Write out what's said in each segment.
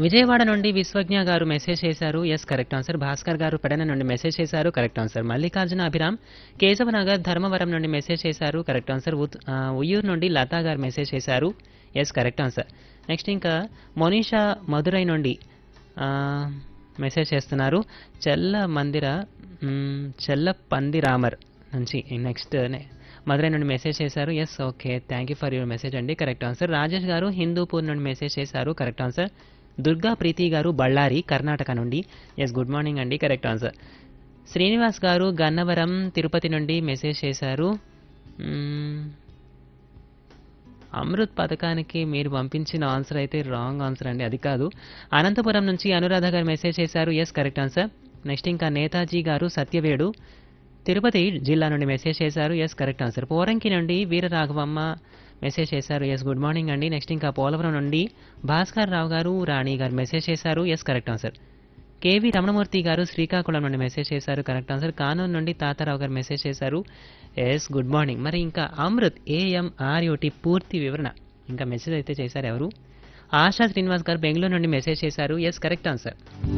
విజయవాడ నుండి విశ్వజ్ఞ గారు మెసేజ్ చేశారు ఎస్ కరెక్ట్ ఆన్సర్ భాస్కర్ గారు పెడన నుండి మెసేజ్ చేశారు కరెక్ట్ ఆన్సర్ మల్లికార్జున అభిరామ్ కేశవనగర్ ధర్మవరం నుండి మెసేజ్ చేశారు కరెక్ట్ ఆన్సర్ ఉత్- ఆ, ఉయ్యూరు నుండి లతా గారు మెసేజ్ చేశారు ఎస్ కరెక్ట్ ఆన్సర్ నెక్స్ట్ ఇంకా మోనిషా మధురై నుండి ఆ, మెసేజ్ చేస్తున్నారు చెల్ల మందిర మ్, చెల్ల పందిరామర్ నుంచి నెక్స్ట్ మధురై నుండి మెసేజ్ చేశారు yes okay thank you for your message అండి కరెక్ట్ ఆన్సర్ రాజేష్ గారు హిందూపూర్ నుండి మెసేజ్ చేశారు కరెక్ట్ ఆన్సర్ దుర్గా ప్రీతి గారు బళ్ళారి కర్ణాటక నుండి ఎస్ గుడ్ మార్నింగ్ అండి కరెక్ట్ ఆన్సర్ శ్రీనివాస్ గారు గన్నవరం తిరుపతి నుండి మెసేజ్ చేశారు మ్మ్. అమృత్ పథకానికి మీరు పంపించిన ఆన్సర్ అయితే రాంగ్ ఆన్సర్ అండి అది కాదు అనంతపురం నుంచి అనురాధ గారు మెసేజ్ చేశారు ఎస్ కరెక్ట్ ఆన్సర్ నెక్స్ట్ ఇంకా నేతాజీ గారు సత్యవేడు తిరుపతి జిల్లా నుండి మెసేజ్ చేశారు ఎస్ కరెక్ట్ ఆన్సర్ పోరంకి నుండి వీరరాఘవమ్మ మెసేజ్ చేశారు ఎస్ గుడ్ మార్నింగ్ అండి నెక్స్ట్ ఇంకా పోలవరం నుండి భాస్కర్ రావు గారు రాణి గారు మెసేజ్ చేశారు yes correct answer KV Ramanamurthy గారు శ్రీకాకుళం నుండి మెసేజ్ చేశారు కరెక్ట్ ఆన్సర్ కానూన్ నుండి తాతారావు గారు మెసేజ్ చేశారు ఎస్ గుడ్ మార్నింగ్ మరి ఇంకా అమృత్ ఏఎంఆర్యుటి పూర్తి వివరణ ఇంకా మెసేజ్ అయితే చేశారు ఎవరు ఆశా శ్రీనివాస్ గారు బెంగళూరు నుండి మెసేజ్ చేశారు ఎస్ కరెక్ట్ ఆన్సర్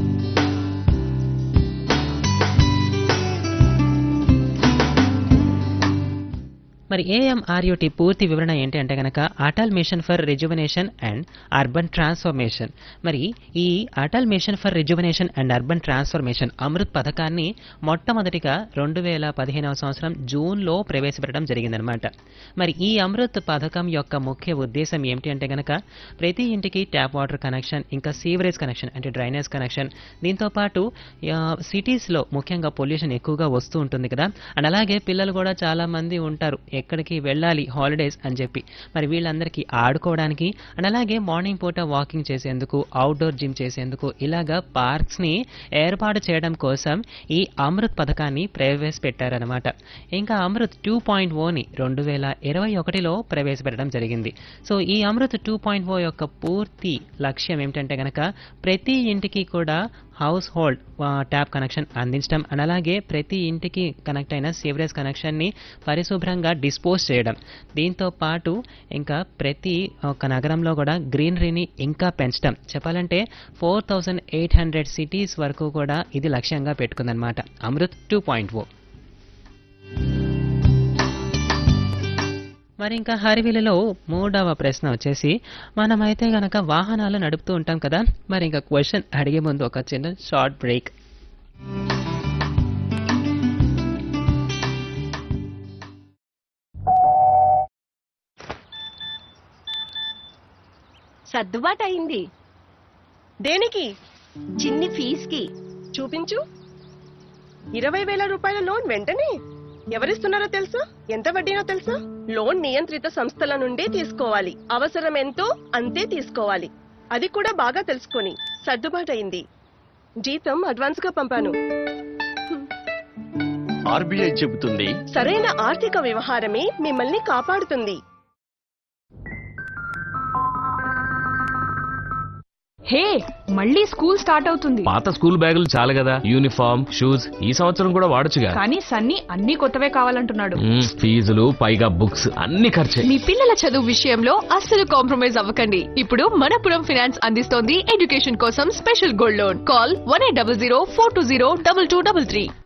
మరి ఏఎంఆర్యుటి పూర్తి వివరణ ఏంటి అంటే కనుక Atal mission for rejuvenation and urban transformation మరి ఈ Atal mission for rejuvenation and urban transformation Amrut పథకాన్ని మొట్టమొదటిగా రెండు వేల పదిహేనవ సంవత్సరం జూన్లో ప్రవేశపెట్టడం జరిగిందనమాట మరి ఈ అమృత్ పథకం యొక్క ముఖ్య ఉద్దేశం ఏమిటి అంటే కనుక ప్రతి ఇంటికి ట్యాప్ వాటర్ కనెక్షన్ ఇంకా సీవరేజ్ కనెక్షన్ అంటే డ్రైనేజ్ కనెక్షన్ దీంతో పాటు ఆ, సిటీస్లో ముఖ్యంగా పొల్యూషన్ ఎక్కువగా వస్తూ ఉంటుంది కదా అండ్ అలాగే పిల్లలు కూడా చాలా మంది ఉంటారు ఎక్కడికి వెళ్ళాలి హాలిడేస్ అని చెప్పి మరి వీళ్ళందరికీ ఆడుకోవడానికి అండ్ అలాగే మార్నింగ్ పూట వాకింగ్ చేసేందుకు అవుట్డోర్ జిమ్ చేసేందుకు ఇలాగా పార్క్స్ని ఏర్పాటు చేయడం కోసం ఈ అమృత్ పథకాన్ని ప్రవేశపెట్టారనమాట ఇంకా అమృత్ టూ పాయింట్ ఓని రెండు వేల ఇరవై ఒకటిలో ప్రవేశపెట్టడం జరిగింది సో ఈ అమృత్ టూ పాయింట్ ఓ యొక్క పూర్తి లక్ష్యం ఏమిటంటే గనక ప్రతి ఇంటికి కూడా హౌస్ హోల్డ్ ట్యాప్ కనెక్షన్ అందించడం అండ్ అలాగే ప్రతి ఇంటికి కనెక్ట్ అయిన సీవరేజ్ కనెక్షన్ని పరిశుభ్రంగా డిస్పోజ్ చేయడం దీంతో పాటు ఇంకా ప్రతి ఒక నగరంలో కూడా గ్రీనరీని ఇంకా పెంచడం చెప్పాలంటే four thousand eight hundred cities వరకు కూడా ఇది లక్ష్యంగా పెట్టుకుందనమాట అమృత్ టూ పాయింట్ ఓ మరి ఇంకా హరివిలలో మూడవ ప్రశ్న వచ్చేసి మనమైతే గనక వాహనాలు నడుపుతూ ఉంటాం కదా మరి ఇంకా క్వశ్చన్ అడిగే ముందు ఒక చిన్న షార్ట్ బ్రేక్ సర్దుబాటు అయింది దేనికి చిన్ని ఫీజుకి చూపించు ఇరవై వేల రూపాయల లోన్ వెంటనే ఎవరిస్తున్నారో తెలుసా ఎంత వడ్డీనో తెలుసా లోన్ నియంత్రిత సంస్థల నుండి తీసుకోవాలి అవసరం ఎంతో అంతే తీసుకోవాలి అది కూడా బాగా తెలుసుకొని సర్దుబాటయింది జీతం అడ్వాన్స్ గా పంపాను ఆర్బీఐ చెబుతుంది సరైన ఆర్థిక వ్యవహారమే మిమ్మల్ని కాపాడుతుంది హే మళ్ళీ స్కూల్ స్టార్ట్ అవుతుంది పాత స్కూల్ బ్యాగులు చాలు కదా యూనిఫామ్ షూస్ ఈ సంవత్సరం కూడా వాడొచ్చుగా కానీ సన్నీ అన్ని కొత్తవే కావాలంటున్నాడు మ్మ్, ఫీజులు పైగా బుక్స్ అన్ని ఖర్చే మీ పిల్లల చదువు విషయంలో అస్సలు కాంప్రమైజ్ అవ్వకండి ఇప్పుడు మనపురం ఫినాన్స్ అందిస్తోంది ఎడ్యుకేషన్ కోసం special gold loan call one eight double zero four two zero double two double three